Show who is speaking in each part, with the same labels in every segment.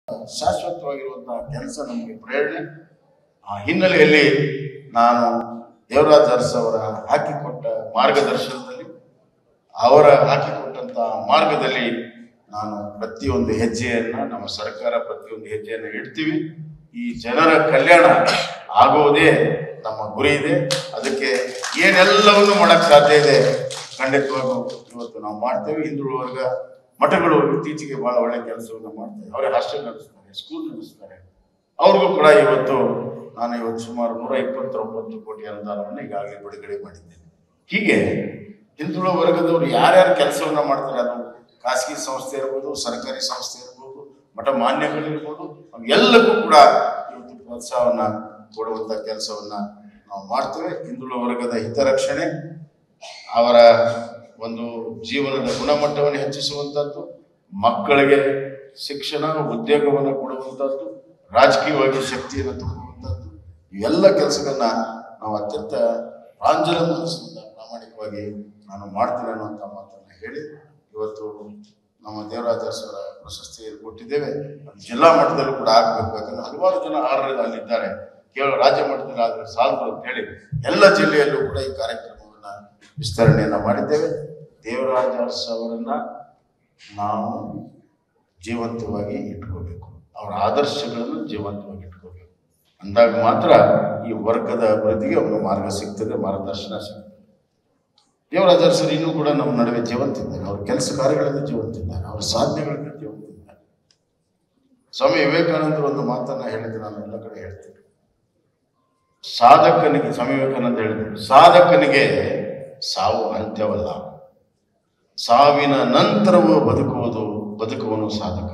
Speaker 1: ಶಾಶ್ವತವಾಗಿರುವಂತಹ ಕೆಲಸ ನಮಗೆ ಪ್ರೇರಣೆ ಆ ಹಿನ್ನೆಲೆಯಲ್ಲಿ ನಾನು ದೇವರಾಜ್ ಅರಸ್ ಅವರ ಹಾಕಿಕೊಟ್ಟ ಮಾರ್ಗದರ್ಶನದಲ್ಲಿ ಅವರ ಹಾಕಿಕೊಟ್ಟಂತಹ ಮಾರ್ಗದಲ್ಲಿ ನಾನು ಪ್ರತಿಯೊಂದು ಹೆಜ್ಜೆಯನ್ನ ನಮ್ಮ ಸರ್ಕಾರ ಪ್ರತಿಯೊಂದು ಹೆಜ್ಜೆಯನ್ನು ಇಡ್ತೀವಿ ಈ ಜನರ ಕಲ್ಯಾಣ ಆಗುವುದೇ ನಮ್ಮ ಗುರಿ ಇದೆ ಅದಕ್ಕೆ ಏನೆಲ್ಲವನ್ನು ಮಾಡಕ್ ಸಾಧ್ಯ ಇದೆ ಖಂಡಿತವಾಗೂ ಇವತ್ತು ನಾವು ಮಾಡ್ತೇವೆ ಹಿಂದುಳಿದ ವರ್ಗ ಮಠಗಳು ಇತ್ತೀಚೆಗೆ ಬಹಳ ಒಳ್ಳೆ ಕೆಲಸವನ್ನು ಮಾಡ್ತಾರೆ ಅವರೇ ಹಾಸ್ಟೆಲ್ ನಡೆಸ್ತಾರೆ ಸ್ಕೂಲ್ ನಡೆಸ್ತಾರೆ ಅವ್ರಿಗೂ ಕೂಡ ಇವತ್ತು ನಾನು ಇವತ್ತು ಸುಮಾರು ನೂರ ಇಪ್ಪತ್ತೊಂಬತ್ತು ಕೋಟಿ ಅನುದಾನವನ್ನು ಈಗಾಗಲೇ ಬಿಡುಗಡೆ ಮಾಡಿದ್ದೇನೆ ಹೀಗೆ ಹಿಂದುಳಿದ ವರ್ಗದವರು ಯಾರ್ಯಾರು ಕೆಲಸವನ್ನ ಮಾಡ್ತಾರೆ ಅದು ಖಾಸಗಿ ಸಂಸ್ಥೆ ಇರ್ಬೋದು ಸರ್ಕಾರಿ ಸಂಸ್ಥೆ ಇರ್ಬೋದು ಮಠ ಮಾನ್ಯಗಳಿರ್ಬೋದು ಎಲ್ಲಕ್ಕೂ ಕೂಡ ಇವತ್ತು ಪ್ರೋತ್ಸಾಹವನ್ನ ಕೊಡುವಂತ ಕೆಲಸವನ್ನ ನಾವು ಮಾಡ್ತೇವೆ ಹಿಂದುಳಿದ ವರ್ಗದ ಹಿತರಕ್ಷಣೆ ಅವರ ಒಂದು ಜೀವನದ ಗುಣಮಟ್ಟವನ್ನು ಹೆಚ್ಚಿಸುವಂಥದ್ದು ಮಕ್ಕಳಿಗೆ ಶಿಕ್ಷಣ ಉದ್ಯೋಗವನ್ನು ಕೊಡುವಂಥದ್ದು ರಾಜಕೀಯವಾಗಿ ಶಕ್ತಿಯನ್ನು ತುಂಬುವಂಥದ್ದು ಇವೆಲ್ಲ ಕೆಲಸಗಳನ್ನ ನಾವು ಅತ್ಯಂತ ಪ್ರಾಂಜಲ ಮನಸ್ಸಿನಿಂದ ಪ್ರಾಮಾಣಿಕವಾಗಿ ನಾನು ಮಾಡ್ತೇನೆ ಅನ್ನುವಂಥ ಮಾತನ್ನು ಹೇಳಿ ಇವತ್ತು ನಮ್ಮ ದೇವರಾಜ ಅರಸರ ಪ್ರಶಸ್ತಿ ಕೊಟ್ಟಿದ್ದೇವೆ ಅದು ಜಿಲ್ಲಾ ಮಟ್ಟದಲ್ಲೂ ಕೂಡ ಆಗಬೇಕು ಯಾಕಂದ್ರೆ ಹಲವಾರು ಜನ ಆರ್ಡರ್ ಅಲ್ಲಿದ್ದಾರೆ ಕೇವಲ ರಾಜ್ಯ ಮಟ್ಟದಲ್ಲಿ ಆದರೆ ಸಾಲದು ಅಂತ ಹೇಳಿ ಎಲ್ಲ ಜಿಲ್ಲೆಯಲ್ಲೂ ಕೂಡ ಈ ಕಾರ್ಯಕ್ರಮವನ್ನ ವಿಸ್ತರಣೆಯನ್ನ ಮಾಡಿದ್ದೇವೆ ದೇವರಾಜ ಅರಸ್ ಅವರನ್ನ ನಾವು ಜೀವಂತವಾಗಿ ಇಟ್ಕೋಬೇಕು ಅವರ ಆದರ್ಶಗಳನ್ನು ಜೀವಂತವಾಗಿ ಇಟ್ಕೋಬೇಕು ಅಂದಾಗ ಮಾತ್ರ ಈ ವರ್ಗದ ಅಭಿವೃದ್ಧಿಗೆ ಒಂದು ಮಾರ್ಗ ಸಿಗ್ತದೆ ಮಾರ್ಗದರ್ಶನ ಸಿಗ್ತದೆ ದೇವರಾಜ ಅರಸರು ಇನ್ನೂ ಕೂಡ ನಮ್ಮ ನಡುವೆ ಜೀವಂತಿದ್ದಾರೆ ಅವ್ರ ಕೆಲಸ ಕಾರ್ಯಗಳಿಂದ ಜೀವಂತಿದ್ದಾರೆ ಅವರ ಸಾಧನೆಗಳಿಂದ ಜೀವಂತಿದ್ದಾರೆ ಸ್ವಾಮಿ ವಿವೇಕಾನಂದರು ಒಂದು ಮಾತನ್ನ ಹೇಳಿದ್ರೆ ನಾನು ಎಲ್ಲ ಕಡೆ ಹೇಳ್ತೇನೆ ಸಾಧಕನಿಗೆ ಸ್ವಾಮಿ ವಿವೇಕಾನಂದ ಹೇಳಿದ್ರು ಸಾಧಕನಿಗೆ ಸಾವು ಅಂತ್ಯವಲ್ಲ ಸಾವಿನ ನಂತರವೂ ಬದುಕುವುದು ಬದುಕುವನು ಸಾಧಕ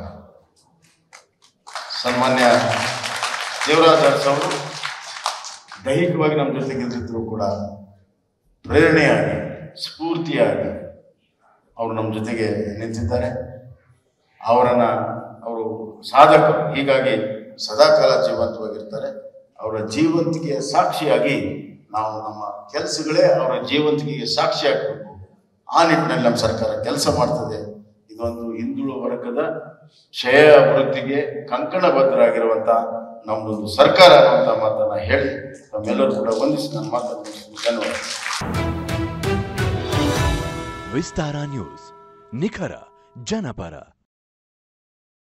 Speaker 1: ಸನ್ಮಾನ್ಯ ದೇವರಾಜ ಅರಸ್ ಅವರು ದೈಹಿಕವಾಗಿ ನಮ್ಮ ಜೊತೆಗಿಲ್ದಿದ್ರು ಕೂಡ ಪ್ರೇರಣೆಯಾಗಿ ಸ್ಫೂರ್ತಿಯಾಗಿ ಅವರು ನಮ್ಮ ಜೊತೆಗೆ ನಿಂತಿದ್ದಾರೆ ಅವರನ್ನ ಅವರು ಸಾಧಕರು ಹೀಗಾಗಿ ಸದಾಕಾಲ ಜೀವಂತವಾಗಿರ್ತಾರೆ ಅವರ ಜೀವಂತಿಕೆಯ ಸಾಕ್ಷಿಯಾಗಿ ನಾವು ನಮ್ಮ ಕೆಲಸಗಳೇ ಅವರ ಜೀವಂತಿಕೆಗೆ ಸಾಕ್ಷಿ ಆಗಬೇಕು ಆ ನಿಟ್ಟಿನಲ್ಲಿ ನಮ್ಮ ಸರ್ಕಾರ ಕೆಲಸ ಮಾಡ್ತದೆ ಇದೊಂದು ಹಿಂದುಳಿದ ವರ್ಗದ ಕ್ಷಯ ಅಭಿವೃದ್ಧಿಗೆ ಕಂಕಣಬದ್ಧರಾಗಿರುವಂತ ನಮ್ಮದೊಂದು ಸರ್ಕಾರ ಅನ್ನುವಂಥ ಮಾತನ್ನ ಹೇಳಿ ನಮ್ಮೆಲ್ಲರೂ ಕೂಡ ವಂದಿಸಿ ನನ್ನ ಮಾತನ್ನು ಮುಗಿಸ್ತೀನಿ. ಧನ್ಯವಾದ
Speaker 2: ವಿಸ್ತಾರ ನ್ಯೂಸ್ ನಿಖರ ಜನಪರ